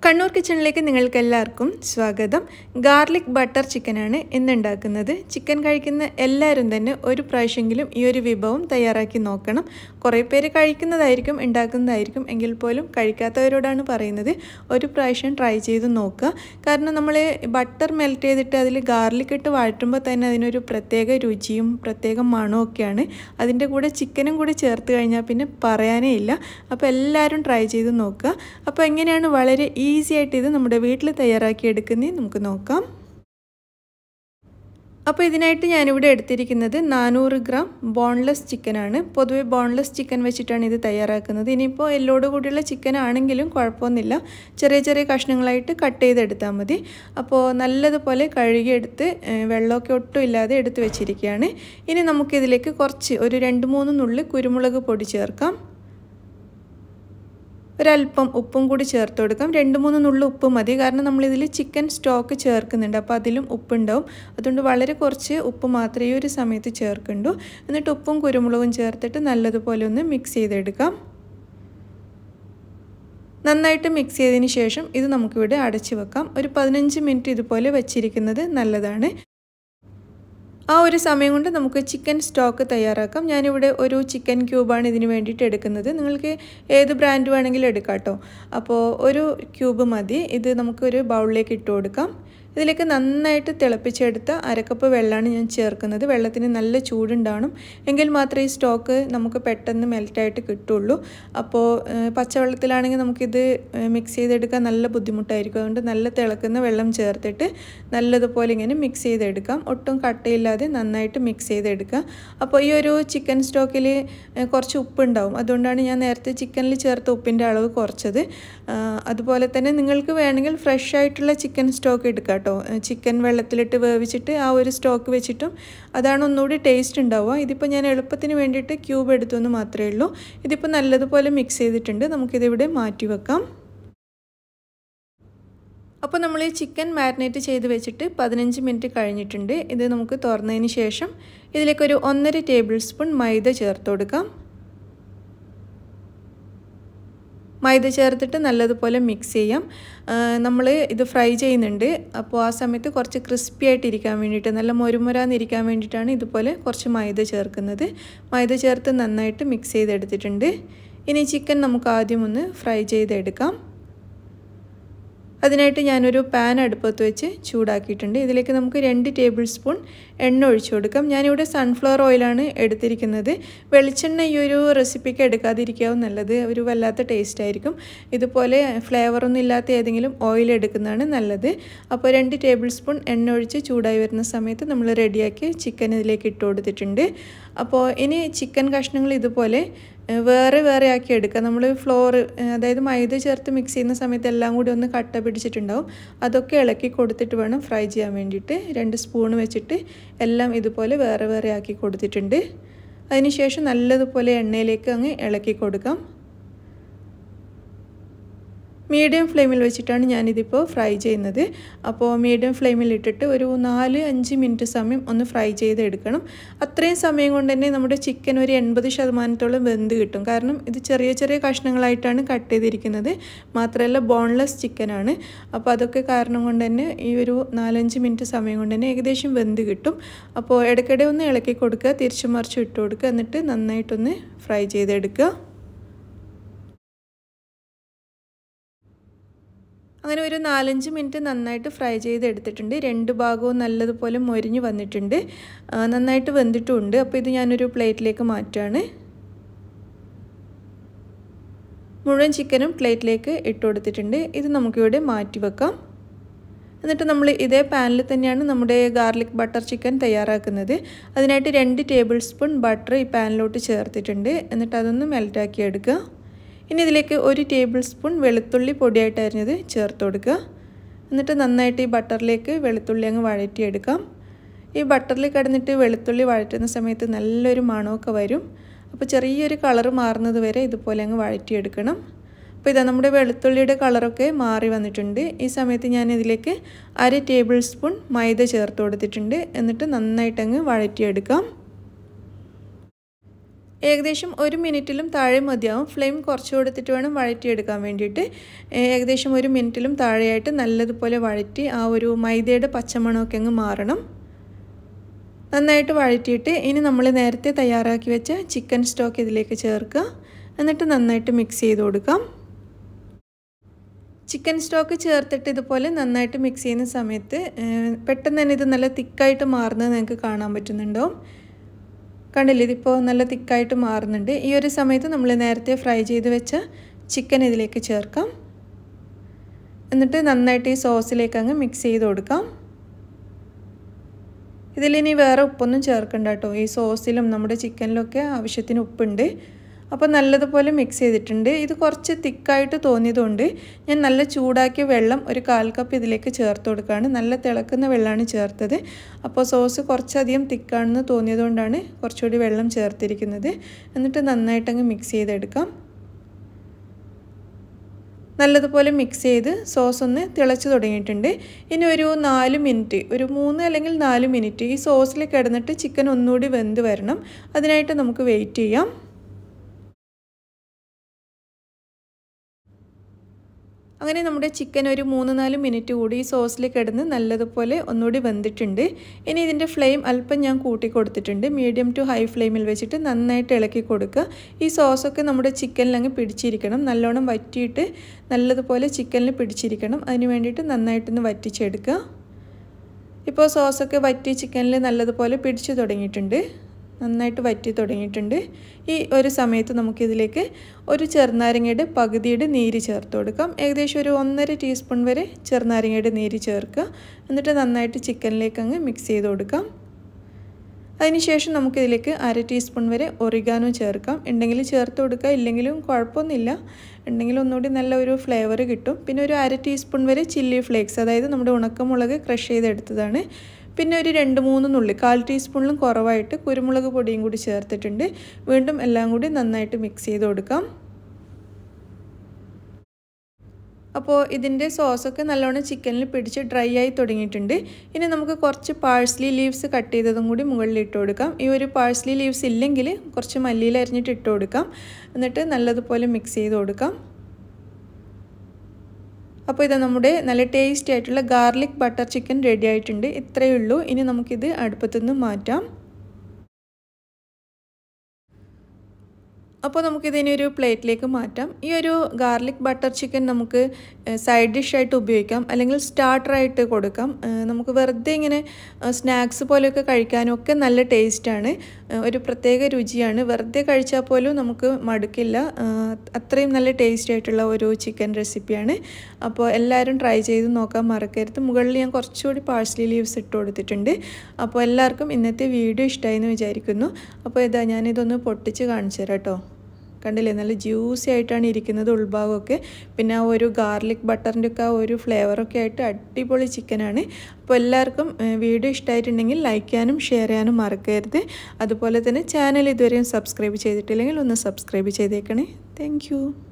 കണ്ണൂർ കിച്ചണിലേക്ക് നിങ്ങൾക്ക് എല്ലാവർക്കും സ്വാഗതം ഗാർലിക് ബട്ടർ ചിക്കനാണ് ഇന്ന് ഉണ്ടാക്കുന്നത് ചിക്കൻ കഴിക്കുന്ന എല്ലാവരും തന്നെ ഒരു പ്രാവശ്യമെങ്കിലും ഈ ഒരു വിഭവം തയ്യാറാക്കി നോക്കണം കുറേ പേര് കഴിക്കുന്നതായിരിക്കും ഉണ്ടാക്കുന്നതായിരിക്കും എങ്കിൽ പോലും കഴിക്കാത്തവരോടാണ് പറയുന്നത് ഒരു പ്രാവശ്യം ട്രൈ ചെയ്ത് നോക്കുക കാരണം നമ്മൾ ബട്ടർ മെൽറ്റ് ചെയ്തിട്ട് അതിൽ ഗാർലിക് ഇട്ട് വഴറ്റുമ്പോൾ തന്നെ അതിനൊരു പ്രത്യേക രുചിയും പ്രത്യേക മണവും ഒക്കെയാണ് അതിൻ്റെ കൂടെ ചിക്കനും കൂടി ചേർത്ത് കഴിഞ്ഞാൽ പിന്നെ പറയാനേ ഇല്ല അപ്പോൾ എല്ലാവരും ട്രൈ ചെയ്ത് നോക്കുക അപ്പോൾ എങ്ങനെയാണ് വളരെ ഈസി ആയിട്ട് ഇത് നമ്മുടെ വീട്ടിൽ തയ്യാറാക്കി എടുക്കുന്നത് നമുക്ക് നോക്കാം അപ്പോൾ ഇതിനായിട്ട് ഞാനിവിടെ എടുത്തിരിക്കുന്നത് നാനൂറ് ഗ്രാം ബോൺലെസ് ചിക്കനാണ് പൊതുവെ ബോൺലെസ് ചിക്കൻ വെച്ചിട്ടാണ് ഇത് തയ്യാറാക്കുന്നത് ഇനിയിപ്പോൾ എല്ലോട് കൂടിയുള്ള ചിക്കൻ ആണെങ്കിലും കുഴപ്പമൊന്നുമില്ല ചെറിയ ചെറിയ കഷ്ണങ്ങളായിട്ട് കട്ട് ചെയ്തെടുത്താൽ മതി അപ്പോൾ നല്ലതുപോലെ കഴുകിയെടുത്ത് വെള്ളമൊക്കെ ഒട്ടും ഇല്ലാതെ എടുത്ത് വെച്ചിരിക്കുകയാണ് ഇനി നമുക്കിതിലേക്ക് കുറച്ച് ഒരു രണ്ട് മൂന്ന് നുള്ളി കുരുമുളക് പൊടി ചേർക്കാം ഒരല്പം ഉപ്പും കൂടി ചേർത്ത് കൊടുക്കാം രണ്ട് മൂന്ന് നുള്ളു ഉപ്പ് മതി കാരണം നമ്മളിതിൽ ചിക്കൻ സ്റ്റോക്ക് ചേർക്കുന്നുണ്ട് അപ്പോൾ അതിലും ഉപ്പുണ്ടാവും അതുകൊണ്ട് വളരെ കുറച്ച് ഉപ്പ് മാത്രമേ ഈ ഒരു സമയത്ത് ചേർക്കുന്നുള്ളൂ എന്നിട്ട് ഉപ്പും കുരുമുളകും ചേർത്തിട്ട് നല്ലതുപോലെ ഒന്ന് മിക്സ് ചെയ്തെടുക്കാം നന്നായിട്ട് മിക്സ് ചെയ്തതിന് ശേഷം ഇത് നമുക്കിവിടെ അടച്ചു വെക്കാം ഒരു പതിനഞ്ച് മിനിറ്റ് ഇതുപോലെ വെച്ചിരിക്കുന്നത് നല്ലതാണ് ആ ഒരു സമയം കൊണ്ട് നമുക്ക് ചിക്കൻ സ്റ്റോക്ക് തയ്യാറാക്കാം ഞാനിവിടെ ഒരു ചിക്കൻ ക്യൂബാണ് ഇതിന് വേണ്ടിയിട്ട് എടുക്കുന്നത് നിങ്ങൾക്ക് ഏത് ബ്രാൻഡ് വേണമെങ്കിലും എടുക്കാം കേട്ടോ അപ്പോൾ ഒരു ക്യൂബ് മതി ഇത് നമുക്കൊരു ബൗളിലേക്ക് ഇട്ട് കൊടുക്കാം ഇതിലേക്ക് നന്നായിട്ട് തിളപ്പിച്ചെടുത്ത അരക്കപ്പ് വെള്ളമാണ് ഞാൻ ചേർക്കുന്നത് വെള്ളത്തിന് നല്ല ചൂടുണ്ടാവണം എങ്കിൽ മാത്രമേ ഈ സ്റ്റോക്ക് നമുക്ക് പെട്ടെന്ന് മെൽറ്റായിട്ട് കിട്ടുള്ളൂ അപ്പോൾ പച്ചവെള്ളത്തിലാണെങ്കിൽ നമുക്കിത് മിക്സ് ചെയ്തെടുക്കാൻ നല്ല ബുദ്ധിമുട്ടായിരിക്കും അതുകൊണ്ട് നല്ല തിളക്കുന്ന വെള്ളം ചേർത്തിട്ട് നല്ലതുപോലെ ഇങ്ങനെ മിക്സ് ചെയ്തെടുക്കാം ഒട്ടും കട്ടയില്ലാതെ നന്നായിട്ട് മിക്സ് ചെയ്തെടുക്കുക അപ്പോൾ ഈ ഒരു ചിക്കൻ സ്റ്റോക്കിൽ കുറച്ച് ഉപ്പുണ്ടാവും അതുകൊണ്ടാണ് ഞാൻ നേരത്തെ ചിക്കനിൽ ചേർത്ത ഉപ്പിൻ്റെ അളവ് കുറച്ചത് അതുപോലെ തന്നെ നിങ്ങൾക്ക് വേണമെങ്കിൽ ഫ്രഷ് ആയിട്ടുള്ള ചിക്കൻ സ്റ്റോക്ക് എടുക്കാം കേട്ടോ ചിക്കൻ വെള്ളത്തിലിട്ട് വേവിച്ചിട്ട് ആ ഒരു സ്റ്റോക്ക് വെച്ചിട്ടും അതാണ് ഒന്നുകൂടി ടേസ്റ്റ് ഉണ്ടാവുക ഇതിപ്പോൾ ഞാൻ എളുപ്പത്തിന് വേണ്ടിയിട്ട് ക്യൂബ് എടുത്തു എന്ന് മാത്രമേ ഉള്ളൂ ഇതിപ്പോൾ നല്ലതുപോലെ മിക്സ് ചെയ്തിട്ടുണ്ട് നമുക്കിതിവിടെ മാറ്റി വെക്കാം അപ്പോൾ നമ്മൾ ഈ ചിക്കൻ മാരിനേറ്റ് ചെയ്ത് വെച്ചിട്ട് പതിനഞ്ച് മിനിറ്റ് കഴിഞ്ഞിട്ടുണ്ട് ഇത് നമുക്ക് തുറന്നതിന് ശേഷം ഇതിലേക്കൊരു ഒന്നര ടേബിൾ സ്പൂൺ മൈദ ചേർത്ത് കൊടുക്കാം മൈദ ചേർത്തിട്ട് നല്ലതുപോലെ മിക്സ് ചെയ്യാം നമ്മൾ ഇത് ഫ്രൈ ചെയ്യുന്നുണ്ട് അപ്പോൾ ആ സമയത്ത് കുറച്ച് ക്രിസ്പി ആയിട്ടിരിക്കാൻ വേണ്ടിയിട്ട് നല്ല മൊരുമൊരാന്നിരിക്കാൻ വേണ്ടിയിട്ടാണ് ഇതുപോലെ കുറച്ച് മൈദ ചേർക്കുന്നത് മൈദ ചേർത്ത് നന്നായിട്ട് മിക്സ് ചെയ്തെടുത്തിട്ടുണ്ട് ഇനി ചിക്കൻ നമുക്ക് ആദ്യം ഒന്ന് ഫ്രൈ ചെയ്തെടുക്കാം അതിനായിട്ട് ഞാനൊരു പാൻ അടുപ്പത്ത് വെച്ച് ചൂടാക്കിയിട്ടുണ്ട് ഇതിലേക്ക് നമുക്ക് രണ്ട് ടേബിൾ സ്പൂൺ എണ്ണ ഒഴിച്ചു കൊടുക്കാം ഞാനിവിടെ സൺഫ്ലവർ ഓയിലാണ് എടുത്തിരിക്കുന്നത് വെളിച്ചെണ്ണ ഈ ഒരു റെസിപ്പിക്ക് എടുക്കാതിരിക്കാവും നല്ലത് ഒരു വല്ലാത്ത ടേസ്റ്റ് ആയിരിക്കും ഇതുപോലെ ഫ്ലേവറൊന്നും ഇല്ലാത്ത ഏതെങ്കിലും ഓയിൽ എടുക്കുന്നതാണ് നല്ലത് അപ്പോൾ രണ്ട് ടേബിൾ സ്പൂൺ എണ്ണ ഒഴിച്ച് ചൂടായി വരുന്ന സമയത്ത് നമ്മൾ റെഡിയാക്കി ചിക്കൻ ഇതിലേക്ക് ഇട്ട് കൊടുത്തിട്ടുണ്ട് അപ്പോൾ ഇനി ചിക്കൻ കഷ്ണങ്ങൾ ഇതുപോലെ വേറെ വേറെ ആക്കി എടുക്കുക നമ്മൾ ഫ്ലോർ അതായത് മൈദ ചേർത്ത് മിക്സ് ചെയ്യുന്ന സമയത്ത് എല്ലാം കൂടി ഒന്ന് കട്ട പിടിച്ചിട്ടുണ്ടാവും അതൊക്കെ ഇളക്കി കൊടുത്തിട്ട് വേണം ഫ്രൈ ചെയ്യാൻ വേണ്ടിയിട്ട് രണ്ട് സ്പൂൺ വെച്ചിട്ട് എല്ലാം ഇതുപോലെ വേറെ വേറെ ആക്കി കൊടുത്തിട്ടുണ്ട് അതിനുശേഷം നല്ലതുപോലെ എണ്ണയിലേക്ക് അങ്ങ് ഇളക്കി കൊടുക്കാം മീഡിയം ഫ്ലെയിമിൽ വെച്ചിട്ടാണ് ഞാനിതിപ്പോൾ ഫ്രൈ ചെയ്യുന്നത് അപ്പോൾ മീഡിയം ഫ്ലെയിമിൽ ഇട്ടിട്ട് ഒരു നാല് അഞ്ച് മിനിറ്റ് സമയം ഒന്ന് ഫ്രൈ ചെയ്തെടുക്കണം അത്രയും സമയം കൊണ്ട് തന്നെ നമ്മുടെ ചിക്കൻ ഒരു എൺപത് ശതമാനത്തോളം വെന്ത് കിട്ടും കാരണം ഇത് ചെറിയ ചെറിയ കഷ്ണങ്ങളായിട്ടാണ് കട്ട് ചെയ്തിരിക്കുന്നത് മാത്രമല്ല ബോൺലെസ് ചിക്കനാണ് അപ്പോൾ അതൊക്കെ കാരണം കൊണ്ട് തന്നെ ഈ ഒരു നാലഞ്ച് മിനിറ്റ് സമയം കൊണ്ട് തന്നെ ഏകദേശം വെന്ത് കിട്ടും അപ്പോൾ ഇടയ്ക്കിടെ ഒന്ന് ഇളക്കി കൊടുക്കുക തിരിച്ചു മറിച്ച് ഇട്ട് കൊടുക്കുക എന്നിട്ട് നന്നായിട്ടൊന്ന് ഫ്രൈ ചെയ്തെടുക്കുക അങ്ങനെ ഒരു നാലഞ്ച് മിനിറ്റ് നന്നായിട്ട് ഫ്രൈ ചെയ്തെടുത്തിട്ടുണ്ട് രണ്ട് ഭാഗവും നല്ലതുപോലെ മൊരിഞ്ഞ് വന്നിട്ടുണ്ട് നന്നായിട്ട് വെന്തിട്ടുമുണ്ട് അപ്പോൾ ഇത് ഞാനൊരു പ്ലേറ്റിലേക്ക് മാറ്റുകയാണ് മുഴുവൻ ചിക്കനും പ്ലേറ്റിലേക്ക് ഇട്ട് കൊടുത്തിട്ടുണ്ട് ഇത് നമുക്കിവിടെ മാറ്റി വെക്കാം എന്നിട്ട് നമ്മൾ ഇതേ പാനിൽ തന്നെയാണ് നമ്മുടെ ഗാർലിക് ബട്ടർ ചിക്കൻ തയ്യാറാക്കുന്നത് അതിനായിട്ട് രണ്ട് ടേബിൾ സ്പൂൺ ബട്ടർ ഈ പാനിലോട്ട് ചേർത്തിട്ടുണ്ട് എന്നിട്ട് അതൊന്ന് മെൽറ്റാക്കി എടുക്കുക ഇനി ഇതിലേക്ക് ഒരു ടേബിൾ സ്പൂൺ വെളുത്തുള്ളി പൊടിയായിട്ട് അരിഞ്ഞത് ചേർത്ത് കൊടുക്കുക എന്നിട്ട് നന്നായിട്ട് ഈ ബട്ടറിലേക്ക് വെളുത്തുള്ളി അങ്ങ് വഴറ്റിയെടുക്കാം ഈ ബട്ടറിൽ കിടന്നിട്ട് വെളുത്തുള്ളി വഴറ്റുന്ന സമയത്ത് നല്ലൊരു മണമൊക്കെ വരും അപ്പോൾ ചെറിയൊരു കളറ് മാറുന്നത് വരെ ഇതുപോലെ അങ്ങ് വഴറ്റിയെടുക്കണം അപ്പോൾ ഇതാ നമ്മുടെ വെളുത്തുള്ളിയുടെ കളറൊക്കെ മാറി വന്നിട്ടുണ്ട് ഈ സമയത്ത് ഞാൻ ഇതിലേക്ക് അര ടേബിൾ സ്പൂൺ മൈദ ചേർത്ത് കൊടുത്തിട്ടുണ്ട് എന്നിട്ട് നന്നായിട്ടങ്ങ് വഴറ്റിയെടുക്കാം ഏകദേശം ഒരു മിനിറ്റിലും താഴെ മതിയാവും ഫ്ലെയിം കുറച്ച് കൊടുത്തിട്ട് വേണം വഴറ്റിയെടുക്കാൻ വേണ്ടിയിട്ട് ഏകദേശം ഒരു മിനിറ്റിലും താഴെയായിട്ട് നല്ലതുപോലെ വഴറ്റി ആ ഒരു മൈദയുടെ പച്ചമണമൊക്കെ അങ്ങ് മാറണം നന്നായിട്ട് വഴറ്റിയിട്ട് ഇനി നമ്മൾ നേരത്തെ തയ്യാറാക്കി വെച്ച ചിക്കൻ സ്റ്റോക്ക് ഇതിലേക്ക് ചേർക്കുക എന്നിട്ട് നന്നായിട്ട് മിക്സ് ചെയ്ത് കൊടുക്കാം ചിക്കൻ സ്റ്റോക്ക് ചേർത്തിട്ട് ഇതുപോലെ നന്നായിട്ട് മിക്സ് ചെയ്യുന്ന സമയത്ത് പെട്ടെന്ന് തന്നെ ഇത് നല്ല തിക്കായിട്ട് മാറുന്നത് നിങ്ങൾക്ക് കാണാൻ പറ്റുന്നുണ്ടാവും കണ്ടില്ലേ ഇതിപ്പോൾ നല്ല തിക്കായിട്ട് മാറുന്നുണ്ട് ഈ ഒരു സമയത്ത് നമ്മൾ നേരത്തെ ഫ്രൈ ചെയ്ത് വെച്ച ചിക്കൻ ഇതിലേക്ക് ചേർക്കാം എന്നിട്ട് നന്നായിട്ട് ഈ സോസിലേക്ക് അങ്ങ് മിക്സ് ചെയ്ത് കൊടുക്കാം ഇതിലിനി വേറെ ഉപ്പൊന്നും ചേർക്കണ്ട കേട്ടോ ഈ സോസിലും നമ്മുടെ ചിക്കനിലൊക്കെ ആവശ്യത്തിന് ഉപ്പുണ്ട് അപ്പോൾ നല്ലതുപോലെ മിക്സ് ചെയ്തിട്ടുണ്ട് ഇത് കുറച്ച് തിക്കായിട്ട് തോന്നിയതുകൊണ്ട് ഞാൻ നല്ല ചൂടാക്കിയ വെള്ളം ഒരു കാൽ കപ്പ് ഇതിലേക്ക് ചേർത്ത് കൊടുക്കുകയാണ് നല്ല തിളക്കുന്ന വെള്ളമാണ് ചേർത്തത് അപ്പോൾ സോസ് കുറച്ചധികം തിക്കാണെന്ന് തോന്നിയതുകൊണ്ടാണ് കുറച്ചുകൂടി വെള്ളം ചേർത്തിരിക്കുന്നത് എന്നിട്ട് നന്നായിട്ടങ്ങ് മിക്സ് ചെയ്തെടുക്കാം നല്ലതുപോലെ മിക്സ് ചെയ്ത് സോസ് ഒന്ന് തിളച്ച് തുടങ്ങിയിട്ടുണ്ട് ഇനി ഒരു നാല് മിനിറ്റ് ഒരു മൂന്ന് അല്ലെങ്കിൽ നാല് മിനിറ്റ് ഈ സോസിൽ കിടന്നിട്ട് ചിക്കൻ ഒന്നുകൂടി വെന്ത് വരണം അതിനായിട്ട് നമുക്ക് വെയിറ്റ് ചെയ്യാം അങ്ങനെ നമ്മുടെ ചിക്കൻ ഒരു മൂന്ന് നാല് മിനിറ്റ് കൂടി ഈ സോസിൽ കിടന്ന് നല്ലതുപോലെ ഒന്നുകൂടി വെന്തിട്ടുണ്ട് ഇനി ഇതിൻ്റെ ഫ്ലെയിം അല്പം ഞാൻ കൂട്ടി കൊടുത്തിട്ടുണ്ട് മീഡിയം ടു ഹൈ ഫ്ലെയിമിൽ വെച്ചിട്ട് നന്നായിട്ട് ഇളക്കി കൊടുക്കുക ഈ സോസൊക്കെ നമ്മുടെ ചിക്കനിൽ അങ്ങ് പിടിച്ചിരിക്കണം നല്ലോണം വറ്റിയിട്ട് നല്ലതുപോലെ ചിക്കനിൽ പിടിച്ചിരിക്കണം അതിന് വേണ്ടിയിട്ട് നന്നായിട്ടൊന്ന് വറ്റിച്ചെടുക്കുക ഇപ്പോൾ സോസൊക്കെ വറ്റി ചിക്കനിൽ നല്ലതുപോലെ പിടിച്ചു തുടങ്ങിയിട്ടുണ്ട് നന്നായിട്ട് വറ്റി തുടങ്ങിയിട്ടുണ്ട് ഈ ഒരു സമയത്ത് നമുക്കിതിലേക്ക് ഒരു ചെറുനാരങ്ങയുടെ പകുതിയുടെ നീര് ചേർത്ത് കൊടുക്കാം ഏകദേശം ഒരു ഒന്നര ടീസ്പൂൺ വരെ ചെറുനാരങ്ങയുടെ നീര് ചേർക്കുക എന്നിട്ട് നന്നായിട്ട് ചിക്കനിലേക്ക് അങ്ങ് മിക്സ് ചെയ്ത് കൊടുക്കാം അതിനുശേഷം നമുക്കിതിലേക്ക് അര ടീസ്പൂൺ വരെ ഒറിഗാനോ ചേർക്കാം ഉണ്ടെങ്കിൽ ചേർത്ത് കൊടുക്കുക ഇല്ലെങ്കിലും കുഴപ്പമൊന്നുമില്ല ഉണ്ടെങ്കിൽ ഒന്നുകൂടി നല്ല ഒരു ഫ്ലേവർ കിട്ടും പിന്നെ ഒരു അര ടീസ്പൂൺ വരെ ചില്ലി ഫ്ലേക്സ് അതായത് നമ്മുടെ ഉണക്കമുളക് ക്രഷ് ചെയ്തെടുത്തതാണ് പിന്നെ ഒരു രണ്ട് മൂന്ന് നുള്ളി കാൽ ടീസ്പൂണിലും കുറവായിട്ട് കുരുമുളക് പൊടിയും കൂടി ചേർത്തിട്ടുണ്ട് വീണ്ടും എല്ലാം കൂടി നന്നായിട്ട് മിക്സ് ചെയ്ത് കൊടുക്കാം അപ്പോൾ ഇതിൻ്റെ സോസൊക്കെ നല്ലോണം ചിക്കനിൽ പിടിച്ച് ഡ്രൈ ആയി തുടങ്ങിയിട്ടുണ്ട് ഇനി നമുക്ക് കുറച്ച് പാഴ്സ്ലി ലീവ്സ് കട്ട് ചെയ്തതും കൂടി മുകളിൽ ഇട്ട് കൊടുക്കാം ഈ ഒരു പാഴ്സ്ലി ലീവ്സ് ഇല്ലെങ്കിൽ കുറച്ച് മല്ലിയിൽ അരിഞ്ഞിട്ട് ഇട്ട് കൊടുക്കാം എന്നിട്ട് നല്ലതുപോലെ മിക്സ് ചെയ്ത് കൊടുക്കാം അപ്പോൾ ഇത് നമ്മുടെ നല്ല ടേസ്റ്റി ആയിട്ടുള്ള ഗാർലിക് ബട്ടർ ചിക്കൻ റെഡി ആയിട്ടുണ്ട് ഇത്രയേ ഉള്ളൂ ഇനി നമുക്കിത് അടുപ്പത്തുനിന്ന് മാറ്റാം അപ്പോൾ നമുക്കിതിനെ ഒരു പ്ലേറ്റിലേക്ക് മാറ്റാം ഈ ഒരു ഗാർലിക് ബട്ടർ ചിക്കൻ നമുക്ക് സൈഡ് ഡിഷായിട്ട് ഉപയോഗിക്കാം അല്ലെങ്കിൽ സ്റ്റാർട്ടറായിട്ട് കൊടുക്കാം നമുക്ക് വെറുതെ ഇങ്ങനെ സ്നാക്സ് പോലെയൊക്കെ കഴിക്കാനും ഒക്കെ നല്ല ടേസ്റ്റാണ് ഒരു പ്രത്യേക രുചിയാണ് വെറുതെ കഴിച്ചാൽ പോലും നമുക്ക് മടുക്കില്ല അത്രയും നല്ല ടേസ്റ്റ് ആയിട്ടുള്ള ഒരു ചിക്കൻ റെസിപ്പിയാണ് അപ്പോൾ എല്ലാവരും ട്രൈ ചെയ്ത് നോക്കാൻ മറക്കരുത് മുകളിൽ ഞാൻ കുറച്ചുകൂടി പാഴ്സലി ലീവ്സ് ഇട്ട് കൊടുത്തിട്ടുണ്ട് അപ്പോൾ എല്ലാവർക്കും ഇന്നത്തെ വീഡിയോ ഇഷ്ടമായി എന്ന് വിചാരിക്കുന്നു അപ്പോൾ ഇതാ ഞാനിതൊന്ന് പൊട്ടിച്ച് കാണിച്ചു തരാം കേട്ടോ കണ്ടില്ലേ നല്ല ജ്യൂസി ആയിട്ടാണ് ഇരിക്കുന്നത് ഉൾഭാഗമൊക്കെ പിന്നെ ആ ഒരു ഗാർലിക് ബട്ടറിൻ്റെ ഒക്കെ ആ ഒരു ഫ്ലേവറൊക്കെ ആയിട്ട് അടിപൊളി ചിക്കനാണ് അപ്പോൾ എല്ലാവർക്കും വീഡിയോ ഇഷ്ടമായിട്ടുണ്ടെങ്കിൽ ലൈക്ക് ചെയ്യാനും ഷെയർ ചെയ്യാനും മറക്കരുത് അതുപോലെ തന്നെ ചാനൽ ഇതുവരെയും സബ്സ്ക്രൈബ് ചെയ്തിട്ടില്ലെങ്കിൽ ഒന്ന് സബ്സ്ക്രൈബ് ചെയ്തേക്കണേ താങ്ക്